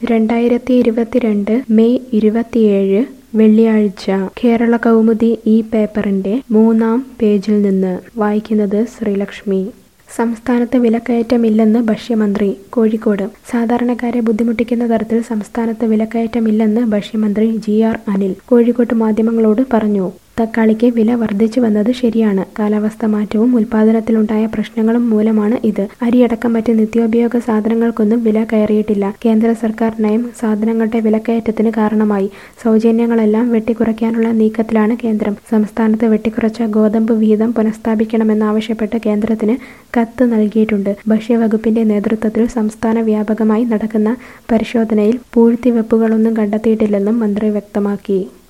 രണ്ടായിരത്തി ഇരുപത്തിരണ്ട് മെയ് ഇരുപത്തിയേഴ് വെള്ളിയാഴ്ച കേരള കൗമുദി ഈ പേപ്പറിന്റെ മൂന്നാം പേജിൽ നിന്ന് വായിക്കുന്നത് ശ്രീലക്ഷ്മി സംസ്ഥാനത്ത് വിലക്കയറ്റമില്ലെന്ന് ഭക്ഷ്യമന്ത്രി കോഴിക്കോട് സാധാരണക്കാരെ ബുദ്ധിമുട്ടിക്കുന്ന തരത്തിൽ സംസ്ഥാനത്ത് വിലക്കയറ്റമില്ലെന്ന് ഭക്ഷ്യമന്ത്രി ജി ആർ അനിൽ കോഴിക്കോട്ട് മാധ്യമങ്ങളോട് പറഞ്ഞു തക്കാളിക്ക് വില വർദ്ധിച്ചു വന്നത് ശരിയാണ് കാലാവസ്ഥ മാറ്റവും ഉൽപാദനത്തിലുണ്ടായ പ്രശ്നങ്ങളും മൂലമാണ് ഇത് അരിയടക്കം മറ്റ് നിത്യോപയോഗ സാധനങ്ങൾക്കൊന്നും വില കയറിയിട്ടില്ല കേന്ദ്ര സർക്കാർ നയം സാധനങ്ങളുടെ വിലക്കയറ്റത്തിന് കാരണമായി സൗജന്യങ്ങളെല്ലാം വെട്ടിക്കുറയ്ക്കാനുള്ള നീക്കത്തിലാണ് കേന്ദ്രം സംസ്ഥാനത്ത് വെട്ടിക്കുറച്ച ഗോതമ്പ് വിഹിതം പുനഃസ്ഥാപിക്കണമെന്നാവശ്യപ്പെട്ട് കേന്ദ്രത്തിന് കത്ത് നൽകിയിട്ടുണ്ട് ഭക്ഷ്യവകുപ്പിന്റെ നേതൃത്വത്തിൽ സംസ്ഥാന വ്യാപകമായി നടക്കുന്ന പരിശോധനയിൽ പൂഴ്ത്തിവെപ്പുകളൊന്നും കണ്ടെത്തിയിട്ടില്ലെന്നും മന്ത്രി വ്യക്തമാക്കി